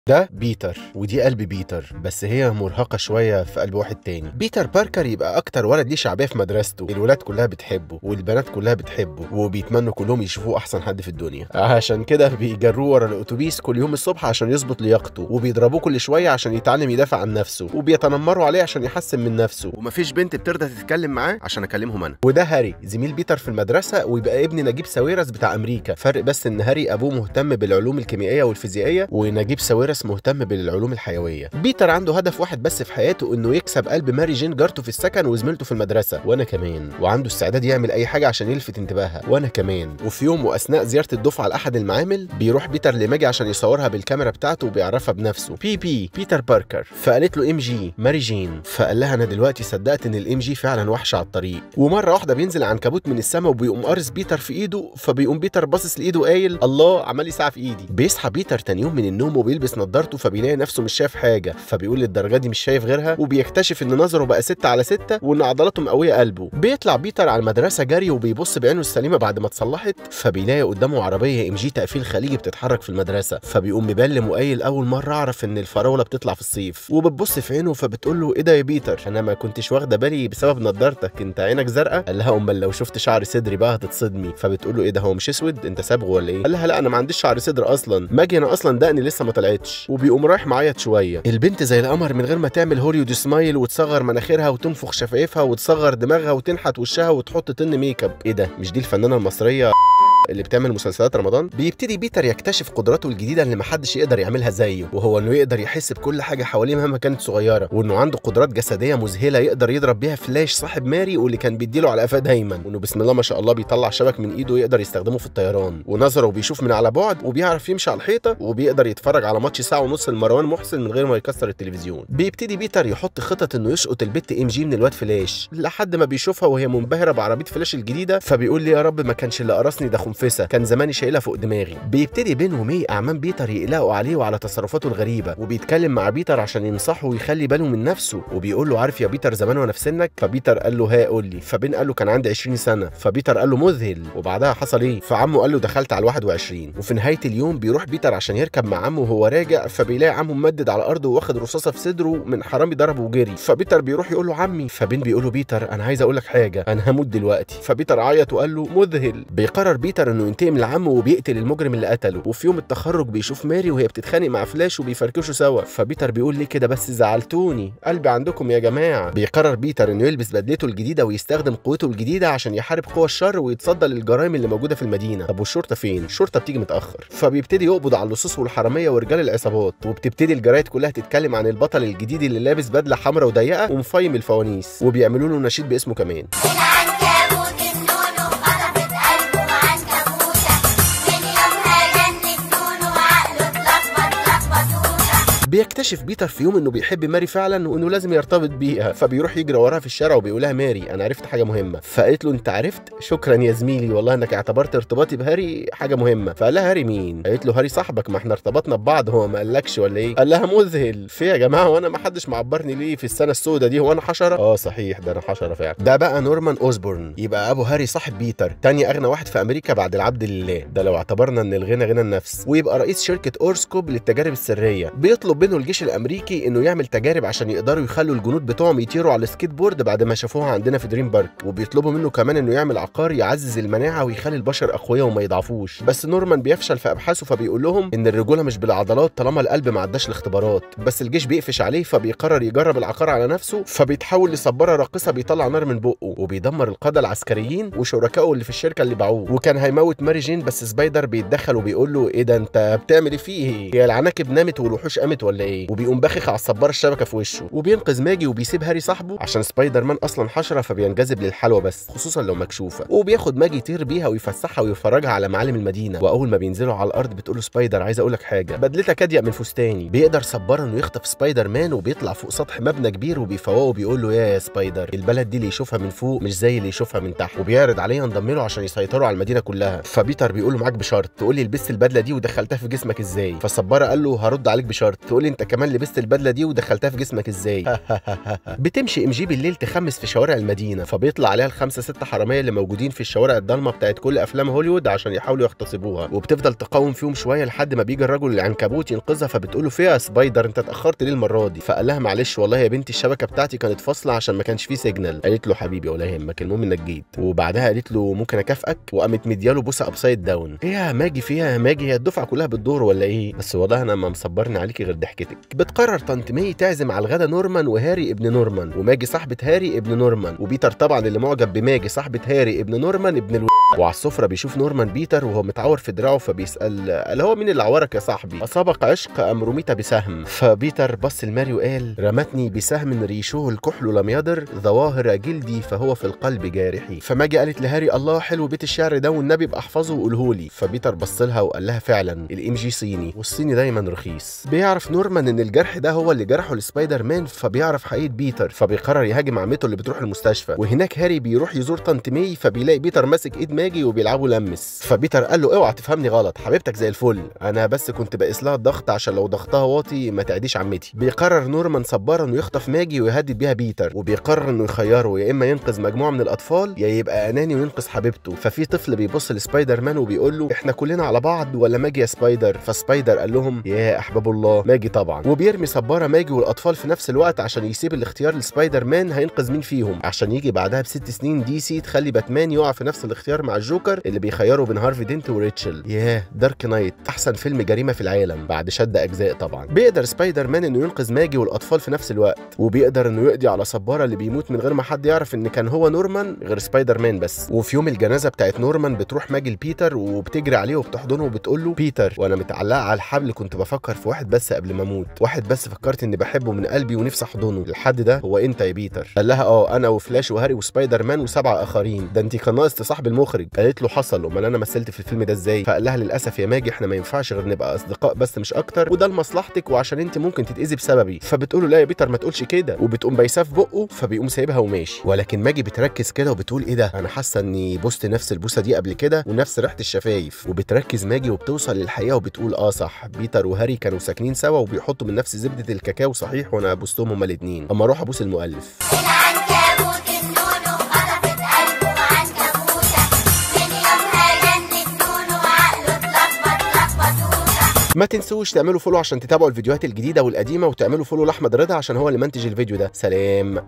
ده بيتر ودي قلب بيتر بس هي مرهقة شوية في قلب واحد تاني بيتر باركر يبقى أكتر ولد ليه شعبية في مدرسته الولاد كلها بتحبه والبنات كلها بتحبه وبيتمنوا كلهم يشوفوه أحسن حد في الدنيا عشان كده بيجروه ورا الأتوبيس كل يوم الصبح عشان يظبط لياقته وبيضربوه كل شوية عشان يتعلم يدافع عن نفسه وبيتنمروا عليه عشان يحسن من نفسه ومفيش بنت بترضى تتكلم معاه عشان أكلمهم أنا وده هاري زميل بيتر في المدرسة ويبقى ابن نجيب ساويرس بتاع أمريكا فرق بس إن هاري أبوه مهتم بالعلوم الكيميائية والفيزيائية ونجيب ساويرس مهتم بالعلوم الحيوية بيتر عنده هدف واحد بس في حياته انه يكسب قلب ماري جين جارته في السكن وزميلته في المدرسة وانا كمان وعنده استعداد يعمل اي حاجة عشان يلفت انتباهها وانا كمان وفي يوم واثناء زيارة الدفعة لاحد المعامل بيروح بيتر لماجي عشان يصورها بالكاميرا بتاعته وبيعرفها بنفسه بي بي بيتر باركر فقالت له ام جي ماري جين فقال لها انا دلوقتي صدقت ان الام جي فعلا وحشة على الطريق ومرة واحدة بينزل عنكبوت من السماء وبيقوم قارص بيتر في ايده فبيقوم بيتر باصص لايده قايل الله عمال يسعى في ايدي بيصحى بيتر تاني يوم من النوم وبيلبس نضارته فبيلاقي نفسه مش شايف حاجه فبيقول للدرجه دي مش شايف غيرها وبيكتشف ان نظره بقى 6 على 6 وان عضلاته مقويه قلبه بيطلع بيتر على المدرسه جري وبيبص بعينه السليمه بعد ما اتصلحت فبيلاقي قدامه عربيه ام جي تقفيل خليجي بتتحرك في المدرسه فبيقوم مبلم وقايل اول مره اعرف ان الفراوله بتطلع في الصيف وبتبص في عينه فبتقول له ايه ده يا بيتر انا ما كنتش واخده بالي بسبب نضارتك انت عينك زرقاء قال لها امال لو شفت شعر صدري بقى هتتصدمي فبتقول له ايه ده هو مش اسود انت صبغه ولا ايه قال لها لا انا ما عنديش شعر صدر اصلا ماجي انا اصلا دقني لسه ما طلعتش وبيقوم رايح معيط شويه البنت زي القمر من غير ما تعمل هوليود سمايل وتصغر مناخيرها وتنفخ شفايفها وتصغر دماغها وتنحت وشها وتحط طن ميك اب ايه ده مش دي الفنانه المصريه اللي بتعمل مسلسلات رمضان بيبتدي بيتر يكتشف قدراته الجديده اللي محدش يقدر يعملها زيه وهو انه يقدر يحس بكل حاجه حواليه مهما كانت صغيره وانه عنده قدرات جسديه مذهله يقدر يضرب بيها فلاش صاحب ماري واللي كان بيديله على قفاه دايما وانه بسم الله ما شاء الله بيطلع شبك من ايده يقدر يستخدمه في الطيران ونظره بيشوف من على بعد وبيعرف يمشي على الحيطه وبيقدر يتفرج على ماتش ساعه ونص لمروان محسن من غير ما يكسر التلفزيون بيبتدي بيتر يحط خطط انه يشقط البت ام جي من الواد فلاش لحد ما بيشوفها وهي منبهره بعربيه فلاش الجديده فبيقول لي يا رب ما كانش اللي قرصني ده خنفسه كان زماني شايلها فوق دماغي بيبتدي بين ومي اعمام بيتر يقلقوا عليه وعلى تصرفاته الغريبه وبيتكلم مع بيتر عشان ينصحه ويخلي باله من نفسه وبيقول له عارف يا بيتر زمان وانا في سنك فبيتر قال له ها قول لي فبين قال له كان عندي 20 سنه فبيتر قال له مذهل وبعدها حصل ايه فعمه قال له دخلت على ال 21 وفي نهايه اليوم بيروح بيتر عشان يركب مع عمه وهو راجع فبيلاقي عمه ممدد على الارض وواخد رصاصه في صدره من حرامي ضربه وجري فبيتر بيروح يقول له عمي فبين بيقول له بيتر انا عايز اقول لك حاجه انا هموت دلوقتي فبيتر عيط وقال له مذهل بيقرر بيتر انه ينتقم لعمه وبيقتل المجرم اللي قتله وفي يوم التخرج بيشوف ماري وهي بتتخانق مع فلاش وبيفركشوا سوا فبيتر بيقول ليه كده بس زعلتوني قلبي عندكم يا جماعه بيقرر بيتر انه يلبس بدلته الجديده ويستخدم قوته الجديده عشان يحارب قوى الشر ويتصدى للجرائم اللي موجوده في المدينه طب والشرطه فين الشرطه بتيجي متاخر فبيبتدي يقبض على اللصوص والحراميه ورجال العصابات وبتبتدي الجرايد كلها تتكلم عن البطل الجديد اللي لابس بدله حمراء وضيقه ومفايم الفوانيس وبيعملوا له نشيد باسمه كمان العنكبوت النونو خطفت قلبه عنكبوتة من يومها جنت نونو وعقله اتلخبط لخبطوطة بيكتشف بيتر في يوم انه بيحب ماري فعلا وانه لازم يرتبط بيها فبيروح يجري وراها في الشارع وبيقول لها ماري انا عرفت حاجه مهمه فقالت له انت عرفت شكرا يا زميلي والله انك اعتبرت ارتباطي بهاري حاجه مهمه فقال لها هاري مين قالت له هاري صاحبك ما احنا ارتبطنا ببعض هو ما قالكش ولا ايه قال لها مذهل في يا جماعه وانا ما حدش معبرني ليه في السنه السوداء دي هو انا حشره اه صحيح ده انا حشره فعلا ده بقى نورمان اوزبورن يبقى ابو هاري صاحب بيتر تاني اغنى واحد في امريكا بعد العبد لله ده لو اعتبرنا ان الغنى غنى النفس ويبقى رئيس شركه اورسكوب للتجارب السريه بيطلب منه الجيش الامريكي انه يعمل تجارب عشان يقدروا يخلوا الجنود بتوعهم يطيروا على السكيت بورد بعد ما شافوها عندنا في دريم بارك وبيطلبوا منه كمان انه يعمل عقار يعزز المناعه ويخلي البشر اقوياء وما يضعفوش بس نورمان بيفشل في ابحاثه فبيقول لهم ان الرجوله مش بالعضلات طالما القلب ما عداش الاختبارات بس الجيش بيقفش عليه فبيقرر يجرب العقار على نفسه فبيتحول لصباره راقصه بيطلع نار من بقه وبيدمر القاده العسكريين وشركائه اللي في الشركه اللي باعوه وكان هيموت ماري جين بس سبايدر بيتدخل وبيقول له ايه ده انت بتعمل ايه فيه هي العناكب نامت والوحوش قامت ولا ايه وبيقوم باخخ على الصباره الشبكه في وشه وبينقذ ماجي وبيسيب هاري صاحبه عشان سبايدر مان اصلا حشره فبينجذب للحلوى بس خصوصا لو مكشوفه وبياخد ماجي يطير بيها ويفسحها ويفرجها على معالم المدينه واول ما بينزلوا على الارض بتقول له سبايدر عايز اقول لك حاجه بدلتك اضيق من فستاني بيقدر صبارا انه يخطف سبايدر مان وبيطلع فوق سطح مبنى كبير وبيفوقه وبيقول له يا يا سبايدر البلد دي اللي يشوفها من فوق مش زي اللي يشوفها من تحت وبيعرض عليه ينضم له عشان يسيطروا على المدينه كلها فبيتر بيقول له معاك بشرط تقول لي لبست البدله دي ودخلتها في جسمك ازاي فالصباره قال له هرد عليك بشرط تقول وقول لي انت كمان لبست البدله دي ودخلتها في جسمك ازاي بتمشي ام جي بالليل تخمس في شوارع المدينه فبيطلع عليها الخمسه ست حراميه اللي موجودين في الشوارع الضلمه بتاعت كل افلام هوليوود عشان يحاولوا يغتصبوها وبتفضل تقاوم فيهم شويه لحد ما بيجي الرجل العنكبوت ينقذها فبتقول له فيها يا سبايدر انت اتاخرت ليه المره دي فقال لها معلش والله يا بنتي الشبكه بتاعتي كانت فاصله عشان ما كانش فيه سيجنال قالت له حبيبي ولا يهمك المهم انك جيت وبعدها قالت له ممكن اكافئك وقامت مدياله بوسه ابسايد داون ايه يا ماجي فيها يا ماجي هي الدفعه كلها بتدور ولا ايه بس والله انا ما مصبرني عليكي غير ضحكتك بتقرر طنط مي تعزم على الغدا نورمان وهاري ابن نورمان وماجي صاحبه هاري ابن نورمان وبيتر طبعا اللي معجب بماجي صاحبه هاري ابن نورمان ابن الو... وعلى السفره بيشوف نورمان بيتر وهو متعور في دراعه فبيسال قال هو مين اللي عورك يا صاحبي اصابك عشق ام رميت بسهم فبيتر بص لماري وقال رمتني بسهم ريشه الكحل لم يضر ظواهر جلدي فهو في القلب جارحي فماجي قالت لهاري الله حلو بيت الشعر ده والنبي ابقى احفظه وقوله لي فبيتر بص لها وقال لها فعلا الام جي صيني والصيني دايما رخيص بيعرف نورمان ان الجرح ده هو اللي جرحه لسبايدر مان فبيعرف حقيقه بيتر فبيقرر يهاجم عمته اللي بتروح المستشفى وهناك هاري بيروح يزور طنط مي فبيلاقي بيتر ماسك ايد ماجي وبيلعبوا لمس فبيتر قال له اوعى تفهمني غلط حبيبتك زي الفل انا بس كنت بقيس لها الضغط عشان لو ضغطها واطي ما تعديش عمتي بيقرر نورمان صبارا انه يخطف ماجي ويهدد بيها بيتر وبيقرر انه يخيره يا اما ينقذ مجموعه من الاطفال يا يبقى اناني وينقذ حبيبته ففي طفل بيبص لسبايدر مان وبيقول له احنا كلنا على بعض ولا ماجي يا سبايدر فسبايدر قال لهم يا احباب الله ماجي طبعا وبيرمي صباره ماجي والاطفال في نفس الوقت عشان يسيب الاختيار لسبايدر مان هينقذ مين فيهم عشان يجي بعدها بست سنين دي سي تخلي باتمان يقع في نفس الاختيار مع الجوكر اللي بيخيره بين هارفي دينت وريتشل ياه دارك نايت احسن فيلم جريمه في العالم بعد شد اجزاء طبعا بيقدر سبايدر مان انه ينقذ ماجي والاطفال في نفس الوقت وبيقدر انه يقضي على صباره اللي بيموت من غير ما حد يعرف ان كان هو نورمان غير سبايدر مان بس وفي يوم الجنازه بتاعت نورمان بتروح ماجي لبيتر وبتجري عليه وبتحضنه وبتقول له بيتر وانا متعلقه على الحبل كنت بفكر في واحد بس قبل ما اموت واحد بس فكرت اني بحبه من قلبي ونفسي احضنه الحد ده هو انت يا بيتر قال لها اه انا وفلاش وهاري وسبايدر مان وسبعه اخرين ده انت كان ناقص تصاحب المخرج قالت له حصل امال انا مثلت في الفيلم ده ازاي فقال لها للاسف يا ماجي احنا ما ينفعش غير نبقى اصدقاء بس مش اكتر وده لمصلحتك وعشان انت ممكن تتاذي بسببي فبتقول له لا يا بيتر ما تقولش كده وبتقوم بايساه في بقه فبيقوم سايبها وماشي ولكن ماجي بتركز كده وبتقول ايه ده انا حاسه اني بوست نفس البوسه دي قبل كده ونفس ريحه الشفايف وبتركز ماجي وبتوصل للحقيقه وبتقول اه صح بيتر وهاري كانوا ساكنين سوا وبيحطوا من نفس زبده الكاكاو صحيح وانا بوستهم هما الاثنين اما اروح ابوس المؤلف العنكبوت النونو خطفت قلبه عنكبوتة من يومها جنت نونو وعقله اتلخبط لخبطوطة ما تنسوش تعملوا فولو عشان تتابعوا الفيديوهات الجديده والقديمه وتعملوا فولو لاحمد رضا عشان هو اللي منتج الفيديو ده سلام